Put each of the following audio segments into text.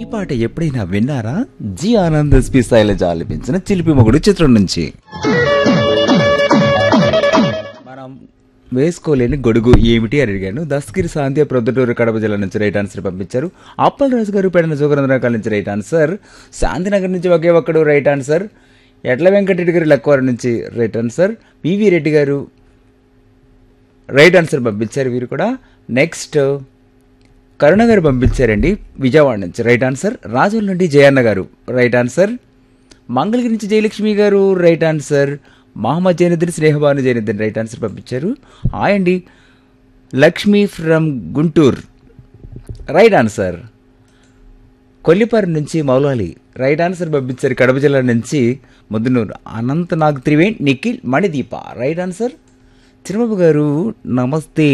పాట ఎప్పుడైనా విన్నారా జి ఆనంద్ ఎస్పి శైలజ ఆలపించిన చిలిపి మొగుడు చిత్రం నుంచి మనం వేసుకోలేని గొడుగు ఏమిటి అని అడిగాను దస్గిరి శాంతి ప్రొద్దుటూరు కడప జిల్లా నుంచి రైట్ ఆన్సర్ పంపించారు అప్పల్ రాజు గారు పెడన జోగరంధ్రకాల నుంచి రైట్ ఆన్సర్ శాంతినగర్ నుంచి ఒకే ఒక్కడు రైట్ ఆన్సర్ ఎట్ల వెంకటరెడ్డి గారు లక్కవారి నుంచి రైట్ ఆన్సర్ పివి రెడ్డి గారు రైట్ ఆన్సర్ పంపించారు వీరు కూడా నెక్స్ట్ కరుణ గారు పంపించారండి విజయవాడ నుంచి రైట్ ఆన్సర్ రాజుల నుండి జయన్న గారు రైట్ ఆన్సర్ మంగళగిరి నుంచి Jayalakshmi garu right answer Mohammed Zainuddin Snehabhanu Zainuddin right answer పంపించారు హాయ్ అండి Lakshmi from Guntur right answer Kollipara నుంచి మౌలాలి రైట్ ఆన్సర్ పంపించారు కడప జిల్లా నుంచి ముద్దునూరు అనంత్ నాగ్ త్రివేణ్ నిఖిల్ మణిదీప రైట్ ఆన్సర్ చిరబాబు గారు నమస్తే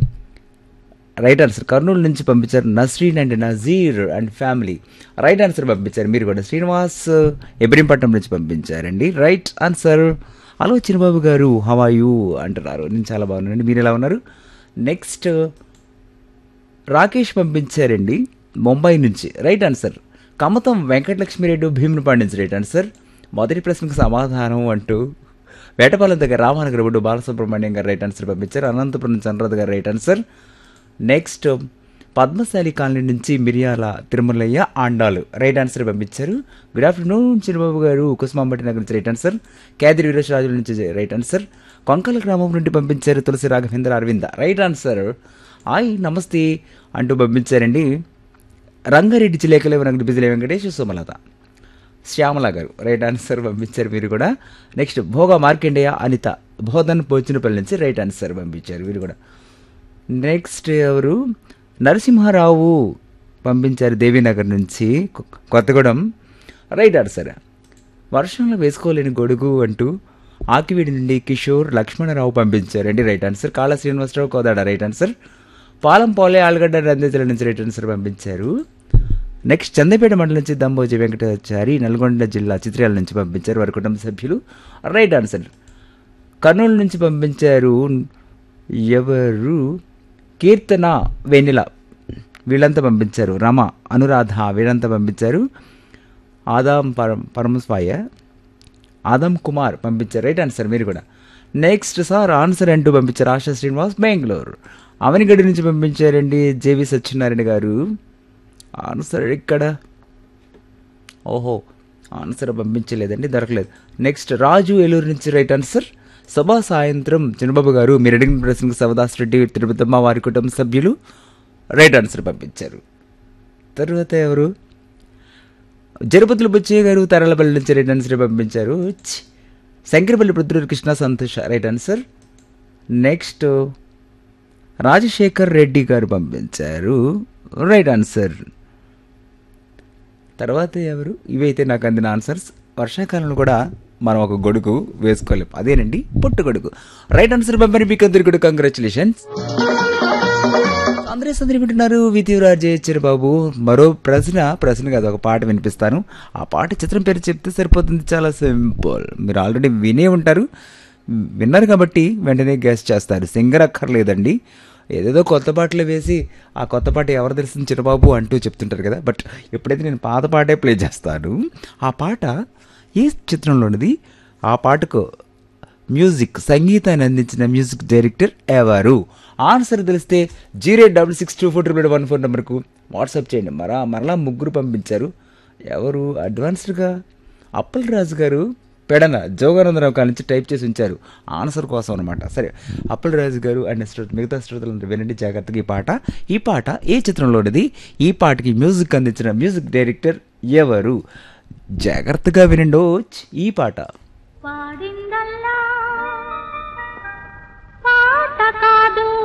రైట్ ఆన్సర్ కర్నూలు నుంచి పంపించారు Nasreen and Nazir and family right answer పంపించారు మీరు కూడా శ్రీనివాస్ ఎబ్రింపట్నం నుంచి పంపించారండి రైట్ ఆన్సర్ హలో చిరబాబు గారు హవాయు అంటున్నారు నేను చాలా బాగున్నానండి మీరు ఎలా ఉన్నారు నెక్స్ట్ రాకేష్ పంపించారండి ముంబై నుంచి రైట్ ఆన్సర్ కమతం వెంకటలక్ష్మిరెడ్డి భీమునిపాడు నుంచి రైట్ ఆన్సర్ మొదటి ప్రశ్నకు సమాధానం అంటూ వేటపాలెం దగ్గర రామానగర్ బొడ్డు బాలసుబ్రహ్మణ్యం గారు రైట్ ఆన్సర్ పంపించారు Anantapur Chandraraju garu right answer next Padmasali colony నుంచి మిరియాల తిరుమలయ్య ఆండాలు రైట్ ఆన్సర్ పంపించారు గుడ్ ఆఫ్టర్నూన్ చిరుబాబు గారు కుసుమాంబటి నగర్ నుంచి రైట్ ఆన్సర్ కేదిరి వీరేశ్వరాజుల నుంచి రైట్ ఆన్సర్ కొంకల గ్రామం నుండి పంపించారు Tulasi Raghavendra Aravinda right answer hi నమస్తే అంటూ పంపించారండి రంగారెడ్డి చిలేకలే వెంకట బిజిలే వెంకటేష్ సుమలత శ్యామల గారు రైట్ ఆన్సర్ పంపించారు మీరు కూడా నెక్స్ట్ భోగ మార్కండేయ అనిత బోధన్ పోచినపల్లి నుంచి రైట్ ఆన్సర్ పంపించారు వీరు కూడా నెక్స్ట్ ఎవరు నరసింహారావు పంపించారు దేవీనగర్ నుంచి కొ- కొత్తగూడెం రైట్ ఆన్సర్ వర్షంలో వేసుకోలేని గొడుగు అంటూ ఆకివీడి నుండి కిషోర్ లక్ష్మణరావు పంపించారండి right answer Kala Srinivasarao Kodad right answer పాలం పోలే ఆలుగడ్డ నందితుల నుంచి రైట్ ఆన్సర్ పంపించారు నెక్స్ట్ చందపేట మండలం నుంచి దంబోజి వెంకటాచారి నల్గొండ జిల్లా చిత్రాల నుంచి పంపించారు వారి కుటుంబ సభ్యులు రైట్ ఆన్సర్ కర్నూలు నుంచి పంపించారు ఎవరు కీర్తన వెన్నెల వీళ్ళంతా పంపించారు రమ అనురాధ వీళ్ళంతా పంపించారు ఆదాం పరం పరమస్వాయ ఆదమ్ కుమార్ పంపించారు రైట్ ఆన్సర్ మీరు కూడా నెక్స్ట్ సార్ ఆన్సర్ అంటూ పంపించారు ఆశా శ్రీనివాస్ బెంగళూరు అవనిగడ్డి నుంచి పంపించారండి జేవి సత్యనారాయణ గారు ఆన్సర్ ఇక్కడ ఓహో ఆన్సర్ పంపించలేదండి దొరకలేదు నెక్స్ట్ రాజు ఏలూరు నుంచి రైట్ ఆన్సర్ సభా సాయంత్రం చిన్నబాబు గారు మీరు అడిగిన ప్రశ్నకు శివదాస్ రెడ్డి తిరుపతమ్మ వారి కుటుంబ సభ్యులు రైట్ ఆన్సర్ పంపించారు తర్వాత ఎవరు జరుపతుల బుచ్చయ్య గారు తరలపల్లి నుంచి రైట్ ఆన్సర్ పంపించారు ఛ్. Shankarpally Prithvi Krishna Santosh right answer next Rajasekhar Reddy garu పంపించారు రైట్ ఆన్సర్ తర్వాత ఎవరు ఇవైతే నాకు అందిన ఆన్సర్స్ వర్షాకాలంలో కూడా మనం ఒక గొడుగు వేసుకోలేం అదేనండి పొట్టు గొడుగు రైట్ ఆన్సర్ పంపని మీకు అందరు కూడా కంగ్రాచులేషన్స్ అందరూ సందరి వింటున్నారు విధివరాజ్ జయచ్చర్ బాబు మరో ప్రశ్న ప్రశ్న కాదు ఒక పాట వినిపిస్తాను ఆ పాట చిత్రం పేరు చెప్తే సరిపోతుంది చాలా సింపుల్ మీరు ఆల్రెడీ వినే ఉంటారు విన్నారు కాబట్టి వెంటనే గ్యాస్ చేస్తారు సింగర్ అక్కర్లేదండి ఏదేదో కొత్త పాటలు వేసి ఆ కొత్త పాట ఎవరు తెలిసిన చిరబాబు అంటూ చెప్తుంటారు కదా బట్ ఎప్పుడైతే నేను పాత పాటే ప్లే చేస్తాను ఆ పాట ఏ చిత్రంలోనిది ఆ పాటకు మ్యూజిక్ సంగీతాన్ని అందించిన మ్యూజిక్ డైరెక్టర్ ఎవరు ఆన్సర్ తెలిస్తే zero double six two four triple one four నెంబర్కు వాట్సాప్ చేయండి మరా మరలా ముగ్గురు పంపించారు ఎవరు అడ్వాన్స్డ్గా అప్పల్ రాజు గారు పెడన జోగానందరావు కాడి నుంచి టైప్ చేసి ఉంచారు ఆన్సర్ కోసం అనమాట సరే అప్పల్ రాజు గారు అండ్ శ్రోత మిగతా శ్రోతలందరూ వినండి జాగ్రత్తగా ఈ పాట ఈ పాట ఏ చిత్రంలోనిది ఈ పాటకి మ్యూజిక్ అందించిన మ్యూజిక్ డైరెక్టర్ ఎవరు జాగ్రత్తగా వినండో ఈ పాట పాడిందల్లా పాట కాదు